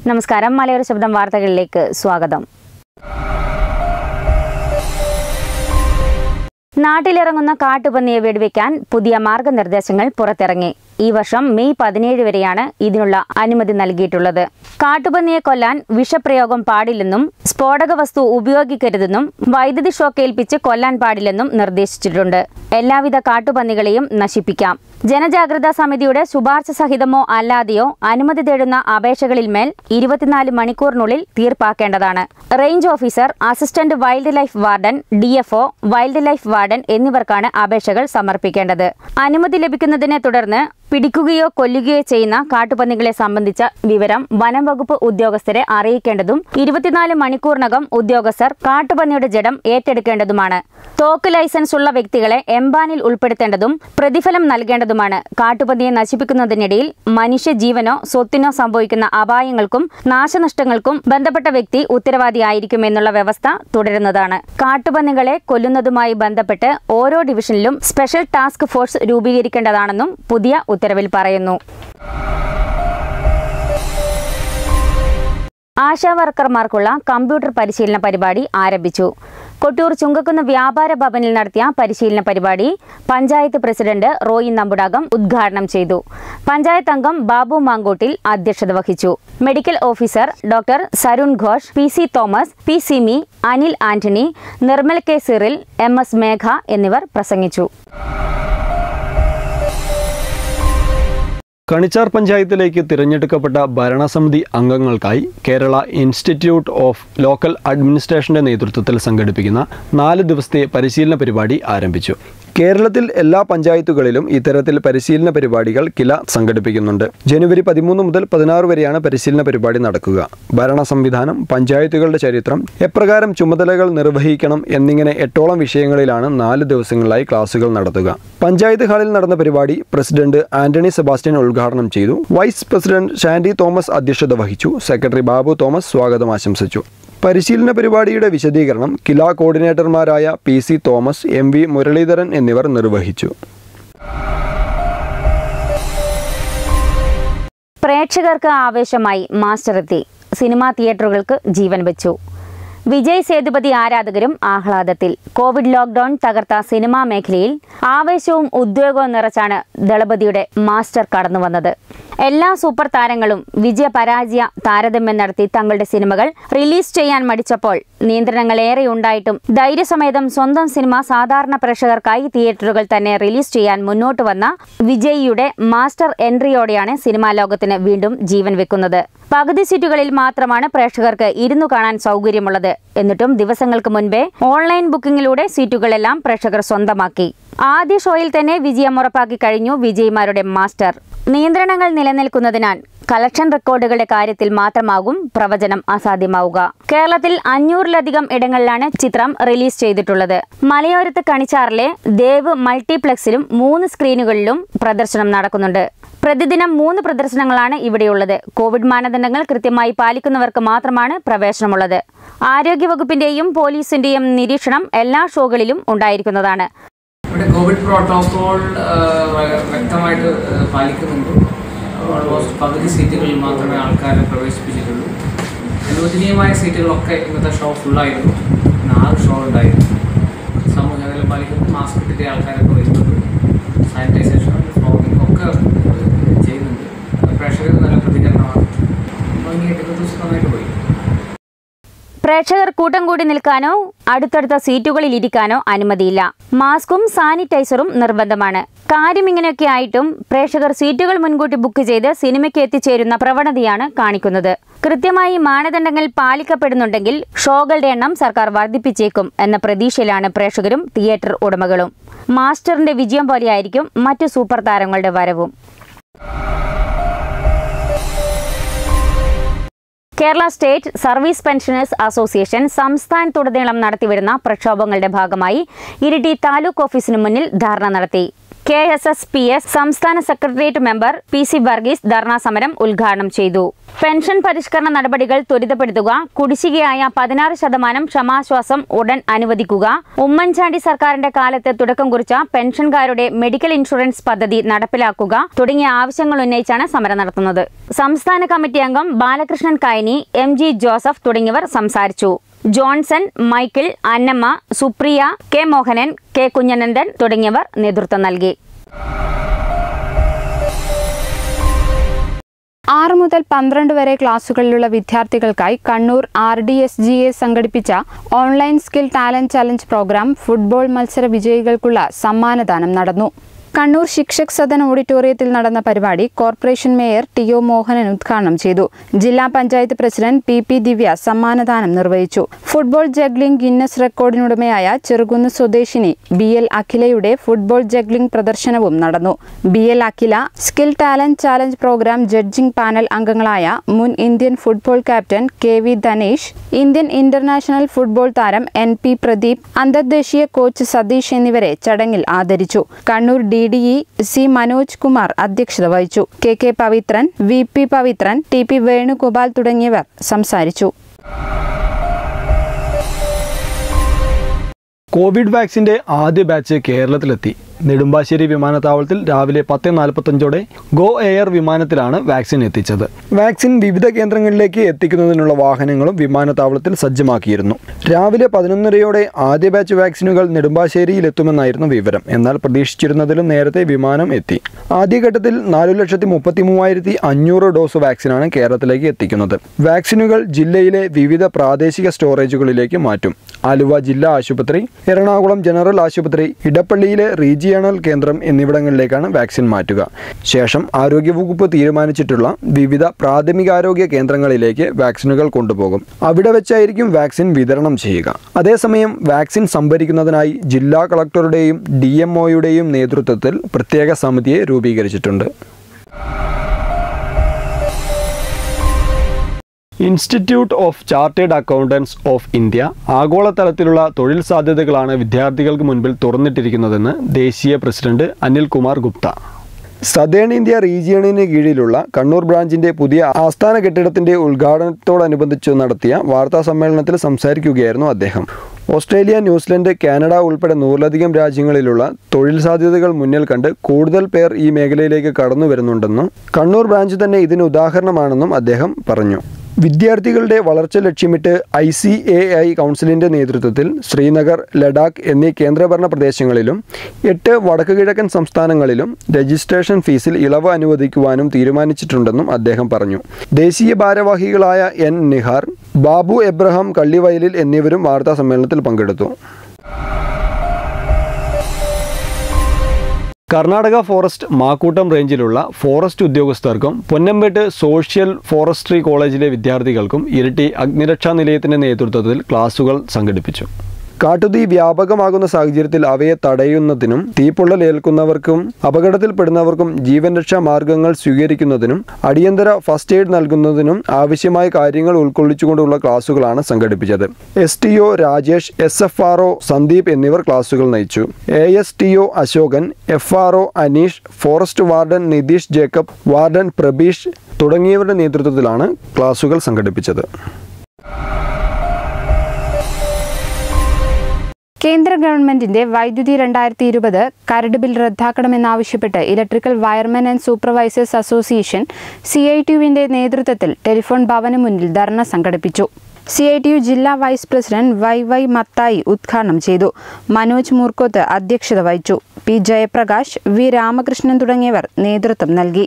നമസ്കാരം മലയോര ശബ്ദം വാർത്തകളിലേക്ക് സ്വാഗതം നാട്ടിലിറങ്ങുന്ന കാട്ടുപന്നിയെ വെടിവെക്കാൻ പുതിയ മാർഗനിർദ്ദേശങ്ങൾ പുറത്തിറങ്ങി ഈ വർഷം മെയ് പതിനേഴ് വരെയാണ് ഇതിനുള്ള അനുമതി നൽകിയിട്ടുള്ളത് കാട്ടുപന്നിയെ കൊല്ലാൻ വിഷപ്രയോഗം പാടില്ലെന്നും സ്ഫോടക വസ്തു ഉപയോഗിക്കരുതെന്നും വൈദ്യുതി ഷോക്കേൽപ്പിച്ച് കൊല്ലാൻ പാടില്ലെന്നും നിർദ്ദേശിച്ചിട്ടുണ്ട് എല്ലാവിധ കാട്ടുപന്നികളെയും നശിപ്പിക്കാം ജനജാഗ്രതാ സമിതിയുടെ ശുപാർശ സഹിതമോ അല്ലാതെയോ അനുമതി തേടുന്ന അപേക്ഷകളിൽ മേൽ ഇരുപത്തിനാല് മണിക്കൂറിനുള്ളിൽ തീർപ്പാക്കേണ്ടതാണ് range officer assistant wildlife warden DFO wildlife warden എന്നിവർക്കാണ് അപേക്ഷകൾ സമർപ്പിക്കേണ്ടത് അനുമതി ലഭിക്കുന്നതിനെ തുടർന്ന് പിടിക്കുകയോ കൊല്ലുകയോ ചെയ്യുന്ന കാട്ടുപന്നികളെ സംബന്ധിച്ച വിവരം വനം വകുപ്പ് ഉദ്യോഗസ്ഥരെ അറിയിക്കേണ്ടതും ഇരുപത്തിനാല് മണിക്കൂറിനകം ഉദ്യോഗസ്ഥർ കാട്ടുപന്നിയുടെ ജഡം ഏറ്റെടുക്കേണ്ടതുമാണ് തോക്ക് ലൈസൻസ് ഉള്ള വ്യക്തികളെ എംബാനിൽ ഉൾപ്പെടുത്തേണ്ടതും പ്രതിഫലം നൽകേണ്ടതുമാണ് കാട്ടുപന്നിയെ നശിപ്പിക്കുന്നതിനിടയിൽ മനുഷ്യജീവനോ സ്വത്തിനോ സംഭവിക്കുന്ന അപായങ്ങൾക്കും നാശനഷ്ടങ്ങൾക്കും ബന്ധപ്പെട്ട വ്യക്തി ഉത്തരവാദിയായിരിക്കുമെന്നുള്ള വ്യവസ്ഥ തുടരുന്നതാണ് കാട്ടുപന്നികളെ കൊല്ലുന്നതുമായി ബന്ധപ്പെട്ട് ഓരോ ഡിവിഷനിലും സ്പെഷ്യൽ ടാസ്ക് ഫോഴ്സ് രൂപീകരിക്കേണ്ടതാണെന്നും പുതിയ ഉത്തരവിൽ പറയുന്നു ആശാ വർക്കർമാർക്കുള്ള കമ്പ്യൂട്ടർ പരിശീലന പരിപാടി ആരംഭിച്ചു കൊട്ടിയൂർ ചുങ്കക്കുന്ന് വ്യാപാര ഭവനിൽ നടത്തിയ പരിശീലന പരിപാടി പഞ്ചായത്ത് പ്രസിഡന്റ് റോയി നമ്പുടാകം ഉദ്ഘാടനം ചെയ്തു പഞ്ചായത്ത് അംഗം ബാബു മാങ്കോട്ടിൽ അധ്യക്ഷത വഹിച്ചു medical officer doctor Sarun Ghosh P C Thomas P Simi Anil Antony Nirmal K Cyril M S Megha എന്നിവർ പ്രസംഗിച്ചു കണിച്ചാർ പഞ്ചായത്തിലേക്ക് തിരഞ്ഞെടുക്കപ്പെട്ട ഭരണസമിതി അംഗങ്ങൾക്കായി കേരള ഇൻസ്റ്റിറ്റ്യൂട്ട് ഓഫ് ലോക്കൽ അഡ്മിനിസ്ട്രേഷന്റെ നേതൃത്വത്തിൽ സംഘടിപ്പിക്കുന്ന നാല് ദിവസത്തെ പരിശീലന പരിപാടി ആരംഭിച്ചു കേരളത്തിൽ എല്ലാ പഞ്ചായത്തുകളിലും ഇത്തരത്തിൽ പരിശീലന പരിപാടികൾ കില സംഘടിപ്പിക്കുന്നുണ്ട് ജനുവരി പതിമൂന്ന് മുതൽ പതിനാറ് വരെയാണ് പരിശീലന പരിപാടി നടക്കുക ഭരണ സംവിധാനം പഞ്ചായത്തുകളുടെ ചരിത്രം എപ്രകാരം ചുമതലകൾ നിർവഹിക്കണം എന്നിങ്ങനെ എട്ടോളം വിഷയങ്ങളിലാണ് നാല് ദിവസങ്ങളിലായി ക്ലാസുകൾ നടത്തുക പഞ്ചായത്ത് ഹാളിൽ നടന്ന പരിപാടി പ്രസിഡന്റ് ആന്റണി സെബാസ്റ്റ്യൻ ഉദ്ഘാടനം ചെയ്തു വൈസ് പ്രസിഡന്റ് ഷാൻഡി തോമസ് അധ്യക്ഷത വഹിച്ചു സെക്രട്ടറി ബാബു തോമസ് സ്വാഗതം ആശംസിച്ചു പരിശീലന പരിപാടിയുടെ വിശദീകരണം കില കോർഡിനേറ്റർമാരായ P C Thomas M V Muraleedharan എന്നിവർ നിർവഹിച്ചു പ്രേക്ഷകർക്ക് ആവേശമായി മാസ്റ്റർ എത്തി സിനിമാ തിയേറ്ററുകൾക്ക് ജീവൻ വെച്ചു വിജയ് സേതുപതി ആരാധകരും ആഹ്ലാദത്തിൽ കോവിഡ് ലോക്ക്ഡൌൺ തകർത്ത സിനിമാ മേഖലയിൽ ആവേശവും ഉദ്വേഗവും നിറച്ചാണ് ദളപതിയുടെ മാസ്റ്റർ കടന്നുവന്നത് എല്ലാ സൂപ്പർ താരങ്ങളും വിജയ പരാജയ താരതമ്യം നടത്തി തങ്ങളുടെ സിനിമകൾ റിലീസ് ചെയ്യാൻ മടിച്ചപ്പോൾ നിയന്ത്രണങ്ങൾ ഏറെ ഉണ്ടായിട്ടും ധൈര്യസമേതം സ്വന്തം സിനിമ സാധാരണ പ്രേക്ഷകർക്കായി തിയേറ്ററുകൾ തന്നെ റിലീസ് ചെയ്യാൻ മുന്നോട്ട് വന്ന വിജയിയുടെ മാസ്റ്റർ എൻട്രിയോടെയാണ് സിനിമാ ലോകത്തിന് വീണ്ടും ജീവൻ വെക്കുന്നത് പകുതി സീറ്റുകളിൽ മാത്രമാണ് പ്രേക്ഷകർക്ക് ഇരുന്നു കാണാൻ സൗകര്യമുള്ളത് എന്നിട്ടും ദിവസങ്ങൾക്ക് മുൻപേ ഓൺലൈൻ ബുക്കിംഗിലൂടെ സീറ്റുകളെല്ലാം പ്രേക്ഷകർ സ്വന്തമാക്കി ആദ്യ ഷോയിൽ തന്നെ വിജയം ഉറപ്പാക്കി കഴിഞ്ഞു വിജയിമാരുടെ മാസ്റ്റർ നിയന്ത്രണങ്ങൾ നിലനിൽക്കുന്നതിനാൽ കളക്ഷൻ റെക്കോർഡുകളുടെ കാര്യത്തിൽ മാത്രമാകും പ്രവചനം അസാധ്യമാവുക കേരളത്തിൽ അഞ്ഞൂറിലധികം ഇടങ്ങളിലാണ് ചിത്രം റിലീസ് ചെയ്തിട്ടുള്ളത് മലയോരത്ത് കണിച്ചാറിലെ ദേവ് മൾട്ടിപ്ലക്സിലും മൂന്ന് സ്ക്രീനുകളിലും പ്രദർശനം നടക്കുന്നുണ്ട് പ്രതിദിനം മൂന്ന് പ്രദർശനങ്ങളാണ് ഇവിടെയുള്ളത് കോവിഡ് മാനദണ്ഡങ്ങൾ കൃത്യമായി പാലിക്കുന്നവർക്ക് മാത്രമാണ് പ്രവേശനമുള്ളത് ആരോഗ്യവകുപ്പിന്റെയും പോലീസിന്റെയും നിരീക്ഷണം എല്ലാ ഷോകളിലും ഉണ്ടായിരിക്കുന്നതാണ് ഇവിടെ കോവിഡ് പ്രോട്ടോകോൾ വ്യക്തമായിട്ട് ആ, പാലിക്കുന്നുണ്ട് ഓൾമോസ്റ്റ് പകുതി സീറ്റുകളിൽ മാത്രമേ ആൾക്കാരെ പ്രവേശിപ്പിച്ചിട്ടുള്ളൂ അനുവദനീയമായ സീറ്റുകളൊക്കെ ഇന്നത്തെ ഷോ ഫുള്ളായിരുന്നു നാല് ഷോ ഉണ്ടായിരുന്നു സമൂഹ അകലം പാലിക്കുന്നു മാസ്ക് ഇട്ടിട്ട് ആൾക്കാരൊക്കെ വരുന്നുണ്ട് സാനിറ്റൈസേഷൻ ഫ്ലോഗിംഗ് ഒക്കെ ചെയ്യുന്നുണ്ട് പ്രേക്ഷകർ നല്ല പ്രതികരണമാണ് ഭംഗിയായിട്ട് ഇന്നത്തെ ദിവസം നന്നായിട്ട് പോയി പ്രേക്ഷകർ കൂട്ടം കൂടി നിൽക്കാനോ അടുത്തടുത്ത സീറ്റുകളിൽ ഇരിക്കാനോ അനുമതിയില്ല മാസ്കും സാനിറ്റൈസറും നിർബന്ധമാണ് കാര്യം ഇങ്ങനെയൊക്കെ ആയിട്ടും പ്രേക്ഷകർ സീറ്റുകൾ മുൻകൂട്ടി ബുക്ക് ചെയ്ത് സിനിമയ്ക്ക് എത്തിച്ചേരുന്ന പ്രവണതയാണ് കാണിക്കുന്നത് കൃത്യമായി മാനദണ്ഡങ്ങൾ പാലിക്കപ്പെടുന്നുണ്ടെങ്കിൽ ഷോകളുടെ എണ്ണം സർക്കാർ വർദ്ധിപ്പിച്ചേക്കും എന്ന പ്രതീക്ഷയിലാണ് പ്രേക്ഷകരും തിയേറ്റർ ഉടമകളും മാസ്റ്ററിന്റെ വിജയം പോലെയായിരിക്കും മറ്റു സൂപ്പർ താരങ്ങളുടെ വരവും Kerala state service pensioners association സംസ്ഥാനത്തുടനീളം നടത്തിവരുന്ന പ്രക്ഷോഭങ്ങളുടെ ഭാഗമായി ഇരിട്ടി താലൂക്ക് ഓഫീസിന് മുന്നിൽ ധർണ നടത്തി K S S P S സംസ്ഥാന secretariat member P C Varghese dharna സമരം ഉദ്ഘാടനം ചെയ്തു പെൻഷൻ പരിഷ്കരണ നടപടികൾ ത്വരിതപ്പെടുത്തുക കുടിശ്ശികയായ പതിനാറ് ശതമാനം ക്ഷമാശ്വാസം ഉടൻ അനുവദിക്കുക ഉമ്മൻചാണ്ടി സർക്കാരിന്റെ കാലത്ത് തുടക്കം കുറിച്ച പെൻഷൻകാരുടെ മെഡിക്കൽ ഇൻഷുറൻസ് പദ്ധതി നടപ്പിലാക്കുക തുടങ്ങിയ ആവശ്യങ്ങൾ ഉന്നയിച്ചാണ് സമരം നടത്തുന്നത് സംസ്ഥാന കമ്മിറ്റി അംഗം Balakrishnan Kaini M G Joseph തുടങ്ങിയവർ സംസാരിച്ചു Johnson Michael Annamma Supriya K Mohanan K Kunhanandan തുടങ്ങിയവർ നേതൃത്വം നൽകി ആറ് മുതൽ പന്ത്രണ്ട് വരെ ക്ലാസുകളിലുള്ള വിദ്യാർത്ഥികൾക്കായി Kannur R D S G A സംഘടിപ്പിച്ച online skill talent challenge programme football മത്സര വിജയികൾക്കുള്ള സമ്മാനദാനം നടന്നു കണ്ണൂർ ശിക്ഷക് സദൻ ഓഡിറ്റോറിയത്തിൽ നടന്ന പരിപാടി corporation mayor T O Mohanan ഉദ്ഘാടനം ചെയ്തു ജില്ലാ panchayat president P P Divya സമ്മാനദാനം നിർവഹിച്ചു ഫുട്ബോൾ ജഗ്ലിംഗ് ഗിന്നസ് റെക്കോർഡിനുടമയായ ചെറുകുന്ന് സ്വദേശിനി ബി എൽ അഖിലയുടെ ഫുട്ബോൾ ജഗ്ലിംഗ് പ്രദർശനവും നടന്നു B L Akhila skill talent challenge programme judging panel അംഗങ്ങളായ മുൻ Indian football captain K V Dhanesh Indian international football താരം എൻ പി പ്രദീപ് അന്തർദേശീയ കോച്ച് സതീഷ് എന്നിവരെ ചടങ്ങിൽ ആദരിച്ചു Kannur D D E C Manoj Kumar അധ്യക്ഷത വഹിച്ചു K K Pavithran V P Pavithran T P Venugopal തുടങ്ങിയവർ സംസാരിച്ചു കോവിഡ് വാക്സിന്റെ ആദ്യ ബാച്ച് കേരളത്തിലെത്തി നെടുമ്പാശ്ശേരി വിമാനത്താവളത്തിൽ രാവിലെ പത്ത് നാൽപ്പത്തഞ്ചോടെ ഗോ എയർ വിമാനത്തിലാണ് വാക്സിൻ എത്തിച്ചത് വാക്സിൻ വിവിധ കേന്ദ്രങ്ങളിലേക്ക് എത്തിക്കുന്നതിനുള്ള വാഹനങ്ങളും വിമാനത്താവളത്തിൽ സജ്ജമാക്കിയിരുന്നു രാവിലെ പതിനൊന്നരയോടെ ആദ്യ ബാച്ച് വാക്സിനുകൾ നെടുമ്പാശ്ശേരിയിൽ എത്തുമെന്നായിരുന്നു വിവരം എന്നാൽ പ്രതീക്ഷിച്ചിരുന്നതിലും നേരത്തെ വിമാനം എത്തി ആദ്യഘട്ടത്തിൽ നാലു ലക്ഷത്തി മുപ്പത്തി മൂവായിരത്തി അഞ്ഞൂറ് ഡോസ് വാക്സിനാണ് കേരളത്തിലേക്ക് എത്തിക്കുന്നത് വാക്സിനുകൾ ജില്ലയിലെ വിവിധ പ്രാദേശിക സ്റ്റോറേജുകളിലേക്ക് മാറ്റും ആലുവ ജില്ലാ ആശുപത്രി എറണാകുളം ജനറൽ ആശുപത്രി ഇടപ്പള്ളിയിലെ റീജിയണൽ കേന്ദ്രം എന്നിവിടങ്ങളിലേക്കാണ് വാക്സിൻ മാറ്റുക ശേഷം ആരോഗ്യവകുപ്പ് തീരുമാനിച്ചിട്ടുള്ള വിവിധ പ്രാഥമികാരോഗ്യ കേന്ദ്രങ്ങളിലേക്ക് വാക്സിനുകൾ കൊണ്ടുപോകും അവിടെ വെച്ചായിരിക്കും വാക്സിൻ വിതരണം ചെയ്യുക അതേസമയം വാക്സിൻ സംഭരിക്കുന്നതിനായി ജില്ലാ കളക്ടറുടെയും ഡി എം ഒയുടെയും നേതൃത്വത്തിൽ പ്രത്യേക സമിതിയെ രൂപീകരിച്ചിട്ടുണ്ട് institute of chartered accountants of India ആഗോളതലത്തിലുള്ള തൊഴിൽ സാധ്യതകളാണ് വിദ്യാർത്ഥികൾക്ക് മുൻപിൽ തുറന്നിട്ടിരിക്കുന്നതെന്ന് ദേശീയ പ്രസിഡന്റ് അനിൽകുമാർ ഗുപ്ത സതേൺ ഇന്ത്യ റീജിയണിന് കീഴിലുള്ള കണ്ണൂർ ബ്രാഞ്ചിന്റെ പുതിയ ആസ്ഥാന കെട്ടിടത്തിന്റെ ഉദ്ഘാടനത്തോടനുബന്ധിച്ച് നടത്തിയ വാർത്താ സമ്മേളനത്തിൽ സംസാരിക്കുകയായിരുന്നു അദ്ദേഹം ഓസ്ട്രേലിയ ന്യൂസിലൻഡ് കാനഡ ഉൾപ്പെടെ നൂറിലധികം രാജ്യങ്ങളിലുള്ള തൊഴിൽ സാധ്യതകൾ മുന്നിൽ കണ്ട് കൂടുതൽ പേർ ഈ മേഖലയിലേക്ക് കടന്നു വരുന്നുണ്ടെന്നും കണ്ണൂർ ബ്രാഞ്ച് തന്നെ ഇതിന് ഉദാഹരണമാണെന്നും അദ്ദേഹം പറഞ്ഞു വിദ്യാർത്ഥികളുടെ വളർച്ച ലക്ഷ്യമിട്ട് ഐ സി എ ഐ കൗൺസിലിൻ്റെ നേതൃത്വത്തിൽ ശ്രീനഗർ ലഡാക്ക് എന്നീ കേന്ദ്രഭരണ പ്രദേശങ്ങളിലും എട്ട് വടക്ക് കിഴക്കൻ സംസ്ഥാനങ്ങളിലും രജിസ്ട്രേഷൻ ഫീസിൽ ഇളവ് അനുവദിക്കുവാനും തീരുമാനിച്ചിട്ടുണ്ടെന്നും അദ്ദേഹം പറഞ്ഞു ദേശീയ ഭാരവാഹികളായ എൻ നിഹാർ ബാബു എബ്രഹാം കള്ളിവയലിൽ എന്നിവരും വാർത്താ സമ്മേളനത്തിൽ പങ്കെടുത്തു കർണാടക ഫോറസ്റ്റ് മാക്കൂട്ടം റേഞ്ചിലുള്ള ഫോറസ്റ്റ് ഉദ്യോഗസ്ഥർക്കും പൊന്നമ്പേട്ട് സോഷ്യൽ ഫോറസ്ട്രി കോളേജിലെ വിദ്യാർത്ഥികൾക്കും ഇരട്ടി അഗ്നിരക്ഷാ നിലയത്തിന്റെ നേതൃത്വത്തിൽ ക്ലാസുകൾ സംഘടിപ്പിച്ചു കാട്ടുതീ വ്യാപകമാകുന്ന സാഹചര്യത്തിൽ അവയെ തടയുന്നതിനും തീപ്പൊള്ളൽ ഏൽക്കുന്നവർക്കും അപകടത്തിൽപ്പെടുന്നവർക്കും ജീവൻ രക്ഷാ മാർഗങ്ങൾ സ്വീകരിക്കുന്നതിനും അടിയന്തര ഫസ്റ്റ് എയ്ഡ് നൽകുന്നതിനും ആവശ്യമായ കാര്യങ്ങൾ ഉൾക്കൊള്ളിച്ചുകൊണ്ടുള്ള ക്ലാസുകളാണ് സംഘടിപ്പിച്ചത് S T O Rajesh S F R O Sandeep എന്നിവർ ക്ലാസുകൾ നയിച്ചു A S T O Ashokan F R O Aneesh forest warden Nitheesh Jacob warden Prabeesh തുടങ്ങിയവരുടെ നേതൃത്വത്തിലാണ് ക്ലാസുകൾ സംഘടിപ്പിച്ചത് കേന്ദ്ര ഗവൺമെന്റിന്റെ വൈദ്യുതി രണ്ടായിരത്തി ഇരുപത് കരട് ബിൽ റദ്ദാക്കണമെന്നാവശ്യപ്പെട്ട് electrical wiremen and supervisors association C I ടിയുവിന്റെ നേതൃത്വത്തിൽ ടെലിഫോൺ ഭവന് മുന്നിൽ ധർണ സംഘടിപ്പിച്ചു സി ഐ ടി യു ജില്ലാ vice president Y Y Mathai ഉദ്ഘാടനം ചെയ്തു മനോജ് മൂർക്കോത്ത് അധ്യക്ഷത വഹിച്ചു പി ജയപ്രകാശ് വി രാമകൃഷ്ണൻ തുടങ്ങിയവർ നേതൃത്വം നൽകി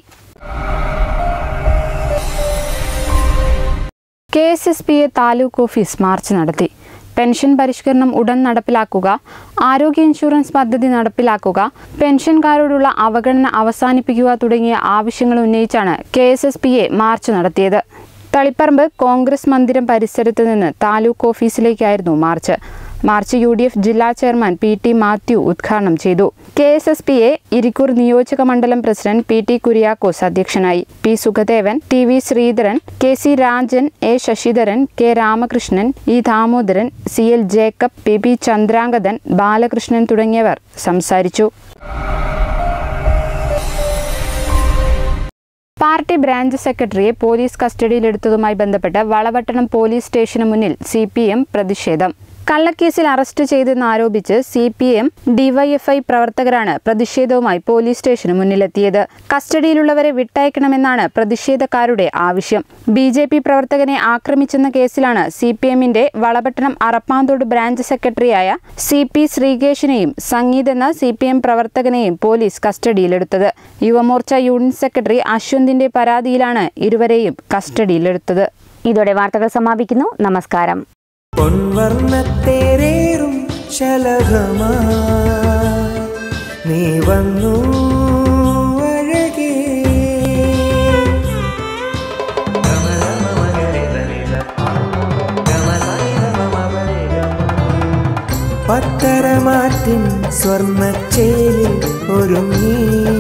K S S P A taluk office march നടത്തി പെൻഷൻ പരിഷ്കരണം ഉടൻ നടപ്പിലാക്കുക ആരോഗ്യ ഇൻഷുറൻസ് പദ്ധതി നടപ്പിലാക്കുക പെൻഷൻകാരോടുള്ള അവഗണന അവസാനിപ്പിക്കുക തുടങ്ങിയ ആവശ്യങ്ങൾ ഉന്നയിച്ചാണ് K S S P A march നടത്തിയത് തളിപ്പറമ്പ് കോൺഗ്രസ് മന്ദിരം പരിസരത്ത് നിന്ന് താലൂക്ക് ഓഫീസിലേക്കായിരുന്നു march march U D F ജില്ലാ ചെയർമാൻ പി ടി മാത്യു ഉദ്ഘാടനം ചെയ്തു K S S P A Irikkur നിയോജക മണ്ഡലം പ്രസിഡന്റ് പി ടി കുര്യാക്കോസ് അധ്യക്ഷനായി P Sukhadevan T V Sreedharan K C Rajan A Sasidharan K Ramakrishnan E Damodaran C L Jacob P B Chandrangathan Balakrishnan തുടങ്ങിയവർ സംസാരിച്ചു പാർട്ടി ബ്രാഞ്ച് സെക്രട്ടറിയെ police കസ്റ്റഡിയിലെടുത്തതുമായി ബന്ധപ്പെട്ട് വളവട്ടണം പോലീസ് സ്റ്റേഷന് മുന്നിൽ സി പ്രതിഷേധം കള്ളക്കേസിൽ അറസ്റ്റ് ചെയ്തെന്നാരോപിച്ച് സി പി എം ഡിവൈഎഫ്ഐ പ്രവർത്തകരാണ് പ്രതിഷേധവുമായി പോലീസ് സ്റ്റേഷന് മുന്നിലെത്തിയത് കസ്റ്റഡിയിലുള്ളവരെ വിട്ടയക്കണമെന്നാണ് പ്രതിഷേധക്കാരുടെ ആവശ്യം ബി ജെ പി പ്രവർത്തകനെ ആക്രമിച്ചെന്ന കേസിലാണ് സി പി എമ്മിന്റെ വളപട്ടണം അറപ്പാന്തോട് ബ്രാഞ്ച് സെക്രട്ടറിയായ സി പി ശ്രീകേഷിനെയും സംഗീത് എന്ന സി പി എം പ്രവർത്തകനെയും പോലീസ് കസ്റ്റഡിയിലെടുത്തത് യുവമോർച്ച യൂണിറ്റ് സെക്രട്ടറി അശ്വന്തിന്റെ പരാതിയിലാണ് ഇരുവരെയും കസ്റ്റഡിയിലെടുത്തത് ഇതോടെ വാർത്തകൾ സമാപിക്കുന്നു നമസ്കാരം പൊൻവർണ്ണത്തേരേറും ശലഭമാ നീ വന്നു അഴകേ പത്തരമാറ്റിൻ സ്വർണ്ണച്ചേലിൽ ഒരുങ്ങി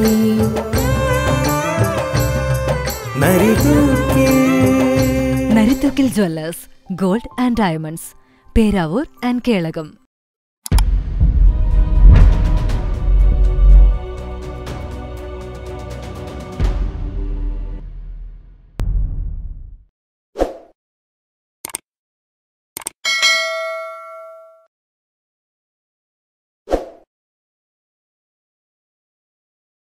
നരിതൂക്കേ Narithookil jewellers gold and diamonds Peravoor and Kelakam